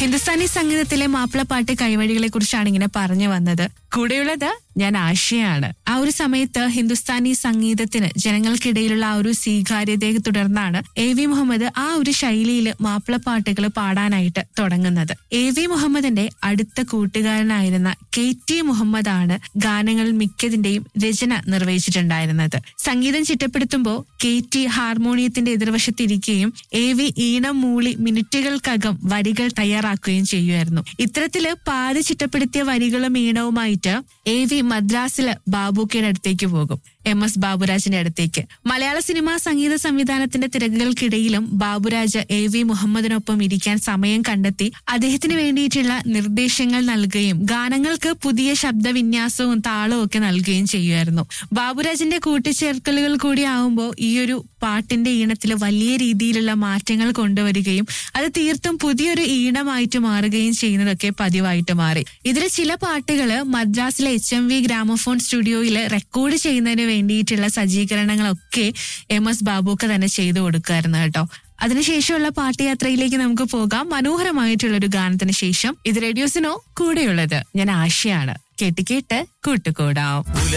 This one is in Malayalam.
ഹിന്ദുസ്ഥാനി സംഗീതത്തിലെ മാപ്പിളപ്പാട്ട് കൈവഴികളെ കുറിച്ചാണ് ഇങ്ങനെ പറഞ്ഞു വന്നത് കൂടെയുള്ളത് ഞാൻ ആശയാണ് ആ ഒരു സമയത്ത് ഹിന്ദുസ്ഥാനി സംഗീതത്തിന് ജനങ്ങൾക്കിടയിലുള്ള ആ ഒരു സ്വീകാര്യതയെ തുടർന്നാണ് എ വി മുഹമ്മദ് ആ ഒരു ശൈലിയിൽ മാപ്പിളപ്പാട്ടുകൾ പാടാനായിട്ട് തുടങ്ങുന്നത് എ വി മുഹമ്മദിന്റെ അടുത്ത കൂട്ടുകാരനായിരുന്ന കെ ടി മുഹമ്മദ് ആണ് ഗാനങ്ങൾ മിക്കതിന്റെയും രചന നിർവഹിച്ചിട്ടുണ്ടായിരുന്നത് സംഗീതം ചിട്ടപ്പെടുത്തുമ്പോൾ കെ ടി ഹാർമോണിയത്തിന്റെ എതിർവശത്തിരിക്കുകയും എ വി ഈണം മൂളി മിനിറ്റുകൾക്കകം വരികൾ തയ്യാറാക്കുകയും ചെയ്യുമായിരുന്നു ഇത്തരത്തില് പാതി ചിട്ടപ്പെടുത്തിയ വരികളും ഈണവുമായിട്ട് എ വി മദ്രാസില് ബാബുക്കയുടെ അടുത്തേക്ക് പോകും എം എസ് ബാബുരാജിന്റെ അടുത്തേക്ക് മലയാള സിനിമാ സംഗീത സംവിധാനത്തിന്റെ തിരക്കുകൾക്കിടയിലും ബാബുരാജ് എ വി മുഹമ്മദിനൊപ്പം ഇരിക്കാൻ സമയം കണ്ടെത്തി അദ്ദേഹത്തിന് വേണ്ടിയിട്ടുള്ള നിർദ്ദേശങ്ങൾ നൽകുകയും ഗാനങ്ങൾക്ക് പുതിയ ശബ്ദവിന്യാസവും താളവും ഒക്കെ നൽകുകയും ചെയ്യുമായിരുന്നു ബാബുരാജിന്റെ കൂട്ടിച്ചേർക്കലുകൾ കൂടി ആവുമ്പോൾ ഈ ഒരു പാട്ടിന്റെ ഈണത്തിൽ വലിയ രീതിയിലുള്ള മാറ്റങ്ങൾ കൊണ്ടുവരികയും അത് തീർത്തും പുതിയൊരു ഈണമായിട്ട് മാറുകയും ചെയ്യുന്നതൊക്കെ പതിവായിട്ട് മാറി ഇതിലെ ചില പാട്ടുകള് മദ്രാസിലെ എച്ച് എം വി ഗ്രാമഫോൺ സ്റ്റുഡിയോയിൽ റെക്കോർഡ് ചെയ്യുന്നതിന് വേണ്ടിയിട്ടുള്ള സജ്ജീകരണങ്ങളൊക്കെ എം എസ് ബാബുക്ക് തന്നെ ചെയ്തു കൊടുക്കുമായിരുന്നു കേട്ടോ അതിനുശേഷമുള്ള പാട്ടയാത്രയിലേക്ക് നമുക്ക് പോകാം മനോഹരമായിട്ടുള്ള ഒരു ഗാനത്തിന് ശേഷം ഇത് റേഡിയോസിനോ കൂടെയുള്ളത് ഞാൻ ആശയാണ് കേട്ട് കേട്ട് കൂട്ടുകൂടാം